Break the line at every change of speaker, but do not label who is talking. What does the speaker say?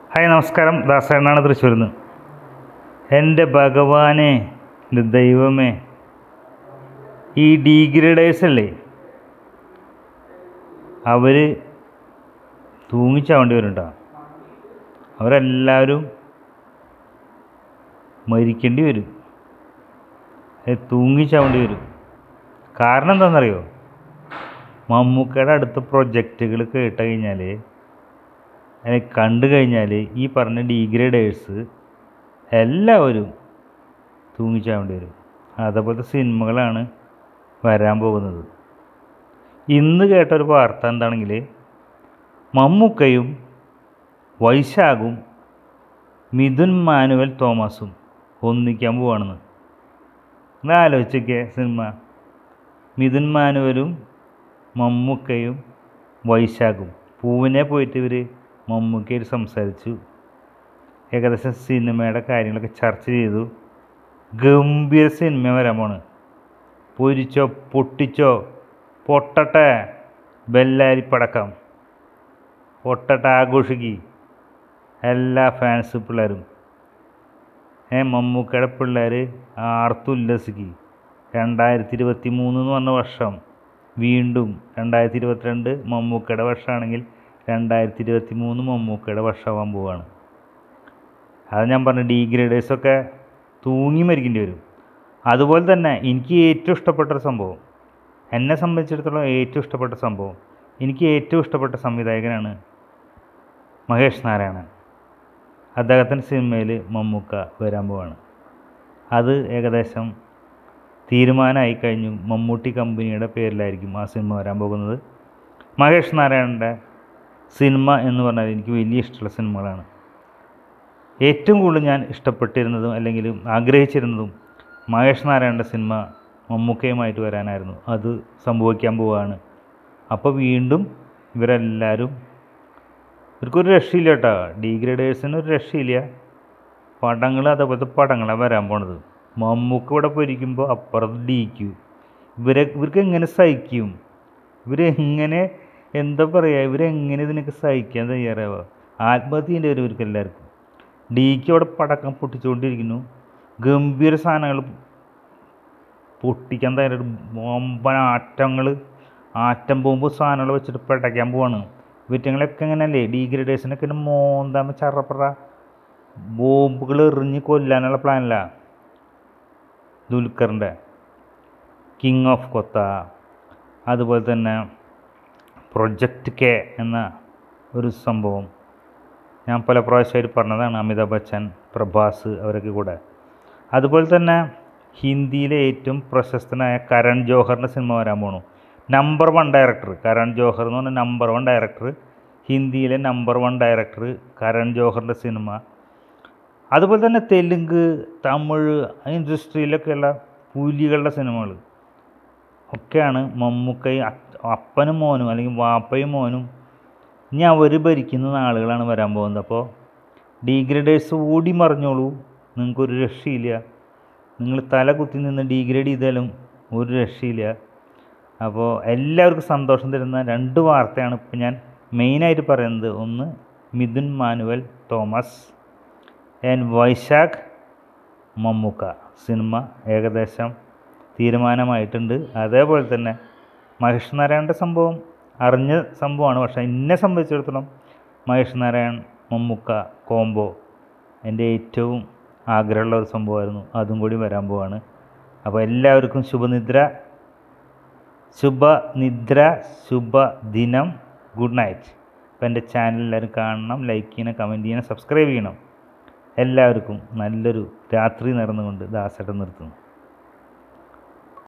hi നമസ്കാരം ദാസേണ്ണാണ് തൃശ്ശൂരിൽ നിന്ന് എൻ്റെ ഭഗവാനെ എൻ്റെ ദൈവമേ ഈ ഡീഗ്രേഡേഴ്സ് അല്ലേ അവർ തൂങ്ങിച്ചാവേണ്ടി വരും കേട്ടോ അവരെല്ലാവരും മരിക്കേണ്ടി വരും അത് തൂങ്ങിച്ചാവേണ്ടി വരും കാരണം എന്താണെന്നറിയോ മമ്മൂക്കയുടെ അടുത്ത പ്രൊജക്റ്റുകൾ കേട്ട് കഴിഞ്ഞാൽ അതിനെ കണ്ടു കഴിഞ്ഞാൽ ഈ പറഞ്ഞ ഡീഗ്രേഡേഴ്സ് എല്ലാവരും തൂങ്ങിച്ചാവേണ്ടി വരും അതേപോലത്തെ സിനിമകളാണ് വരാൻ പോകുന്നത് ഇന്ന് കേട്ട ഒരു വാർത്ത എന്താണെങ്കിൽ മമ്മൂക്കയും വൈശാഖും മിഥുൻ മാനുവൽ തോമസും ഒന്നിക്കാൻ പോവാണെന്ന് നിങ്ങൾ ആലോചിച്ചൊക്കെ സിനിമ മിഥുൻ മാനുവലും മമ്മൂക്കയും വൈശാഖും പൂവിനെ പോയിട്ട് ഇവർ മമ്മൂക്കയിൽ സംസാരിച്ചു ഏകദേശം സിനിമയുടെ കാര്യങ്ങളൊക്കെ ചർച്ച ചെയ്തു ഗംഭീര സിനിമ വരാൻ പോണ് പൊരിച്ചോ പൊട്ടിച്ചോ പൊട്ടട്ടെ ബെല്ലാരി പടക്കം പൊട്ടട്ടെ ആഘോഷിക്കി എല്ലാ ഫാൻസ് പിള്ളേരും ഏ മമ്മൂക്കയുടെ പിള്ളേർ ആർത്തുല്ലസിക്ക് രണ്ടായിരത്തി ഇരുപത്തി മൂന്ന് എന്ന് പറഞ്ഞ വർഷം വീണ്ടും രണ്ടായിരത്തി ഇരുപത്തിരണ്ട് മമ്മൂക്കയുടെ വർഷമാണെങ്കിൽ രണ്ടായിരത്തി ഇരുപത്തി മൂന്ന് മമ്മൂക്കയുടെ വർഷമാവാൻ പോവാണ് അത് ഞാൻ പറഞ്ഞു ഡീഗ്രേഡേഴ്സൊക്കെ തൂങ്ങി മരിക്കേണ്ടി വരും അതുപോലെ തന്നെ എനിക്ക് ഏറ്റവും ഇഷ്ടപ്പെട്ട ഒരു സംഭവം എന്നെ സംബന്ധിച്ചിടത്തോളം ഏറ്റവും ഇഷ്ടപ്പെട്ട സംഭവം എനിക്ക് ഏറ്റവും ഇഷ്ടപ്പെട്ട സംവിധായകനാണ് മഹേഷ് നാരായണൻ അദ്ദേഹത്തിൻ്റെ സിനിമയിൽ മമ്മൂക്ക വരാൻ പോവാണ് അത് ഏകദേശം തീരുമാനമായി കഴിഞ്ഞു മമ്മൂട്ടി കമ്പനിയുടെ പേരിലായിരിക്കും ആ സിനിമ വരാൻ പോകുന്നത് മഹേഷ് നാരായണൻ്റെ സിനിമ എന്ന് പറഞ്ഞാൽ എനിക്ക് വലിയ ഇഷ്ടമുള്ള സിനിമകളാണ് ഏറ്റവും കൂടുതൽ ഞാൻ ഇഷ്ടപ്പെട്ടിരുന്നതും അല്ലെങ്കിൽ ആഗ്രഹിച്ചിരുന്നതും മഹേഷ് നാരായണൻ്റെ സിനിമ മമ്മൂക്കയുമായിട്ട് വരാനായിരുന്നു അത് സംഭവിക്കാൻ പോവുകയാണ് അപ്പോൾ വീണ്ടും ഇവരെല്ലാവരും ഇവർക്കൊരു രക്ഷയില്ല കേട്ടോ ഡീഗ്രേഡേഴ്സിന് ഒരു രക്ഷയില്ല പടങ്ങൾ അതേപോലത്തെ പടങ്ങളാണ് വരാൻ പോണത് മമ്മൂക്ക ഇവിടെ പോയിരിക്കുമ്പോൾ അപ്പുറത്ത് ഡീക്കു ഇവരെ ഇവർക്ക് എങ്ങനെ സഹിക്കും ഇവരെങ്ങനെ എന്താ പറയുക ഇവരെങ്ങനെ ഇതിനൊക്കെ സഹിക്കാൻ തയ്യാറാവുക ആത്മഹത്യൻ്റെ ഒരു ഇവർക്ക് എല്ലാവർക്കും ഡിക്ക് അവിടെ പടക്കം പൊട്ടിച്ചുകൊണ്ടിരിക്കുന്നു ഗംഭീര സാധനങ്ങൾ പൊട്ടിക്കാൻ തയ്യാറായിട്ട് ബോംബൻ ആറ്റങ്ങൾ ആറ്റം ബോംബ് സാധനങ്ങൾ വെച്ചിട്ട് പടയ്ക്കാൻ പോവാണ് ഇവറ്റങ്ങളൊക്കെ എങ്ങനെയല്ലേ ഡീഗ്രേഡേഴ്സിനൊക്കെ മോന്താമ ചറപ്പറ ബോംബുകൾ എറിഞ്ഞ് കൊല്ലാനുള്ള പ്ലാനല്ല ദുൽഖറിൻ്റെ കിങ് ഓഫ് കൊത്ത അതുപോലെ തന്നെ പ്രൊജക്റ്റ് കെ എന്ന ഒരു സംഭവം ഞാൻ പല പ്രാവശ്യമായിട്ട് പറഞ്ഞതാണ് അമിതാഭ് ബച്ചൻ പ്രഭാസ് അവരൊക്കെ കൂടെ അതുപോലെ തന്നെ ഹിന്ദിയിലെ ഏറ്റവും പ്രശസ്തനായ കരൺ ജോഹറിൻ്റെ സിനിമ വരാൻ പോണു number one director Karan Johar എന്ന് പറഞ്ഞ നമ്പർ വൺ ഡയറക്ടർ ഹിന്ദിയിലെ നമ്പർ വൺ ഡയറക്ടർ കരൺ ജോഹറിൻ്റെ സിനിമ അതുപോലെ തന്നെ തെലുങ്ക് തമിഴ് ഇൻഡസ്ട്രിയിലൊക്കെയുള്ള പുലികളുടെ സിനിമകൾ ഒക്കെയാണ് മമ്മൂക്കയും അപ്പനും മോനും അല്ലെങ്കിൽ വാപ്പയും മോനും ഇനി അവർ ഭരിക്കുന്ന നാളുകളാണ് വരാൻ പോകുന്നത് അപ്പോൾ ഡീഗ്രേഡേഴ്സ് ഓടി മറിഞ്ഞോളൂ നിങ്ങൾക്കൊരു രക്ഷയില്ല നിങ്ങൾ തല കുത്തി നിന്ന് ഡീഗ്രേഡ് ചെയ്താലും ഒരു രക്ഷയില്ല അപ്പോൾ എല്ലാവർക്കും സന്തോഷം തരുന്ന രണ്ട് വാർത്തയാണ് ഇപ്പോൾ ഞാൻ മെയിനായിട്ട് പറയുന്നത് ഒന്ന് മിഥുൻ മാനുവൽ തോമസ് ആൻഡ് വൈശാഖ് മമ്മൂക്ക സിനിമ ഏകദേശം തീരുമാനമായിട്ടുണ്ട് അതേപോലെ തന്നെ മഹേഷ് നാരായണൻ്റെ സംഭവം അറിഞ്ഞ സംഭവമാണ് പക്ഷേ എന്നെ സംബന്ധിച്ചിടത്തോളം മഹേഷ് നാരായൺ മമ്മൂക്ക കോംബോ എൻ്റെ ഏറ്റവും ആഗ്രഹമുള്ള ഒരു സംഭവമായിരുന്നു അതും കൂടി വരാൻ പോവാണ് അപ്പോൾ എല്ലാവർക്കും ശുഭനിദ്ര ശുഭനിദ്ര ശുഭദിനം ഗുഡ് നൈറ്റ് അപ്പോൾ എൻ്റെ ചാനൽ എല്ലാവരും കാണണം ലൈക്ക് ചെയ്യണം കമൻറ്റ് ചെയ്യണം സബ്സ്ക്രൈബ് ചെയ്യണം എല്ലാവർക്കും നല്ലൊരു രാത്രി നടന്നുകൊണ്ട് ദാസേട്ടൻ നിർത്തുന്നു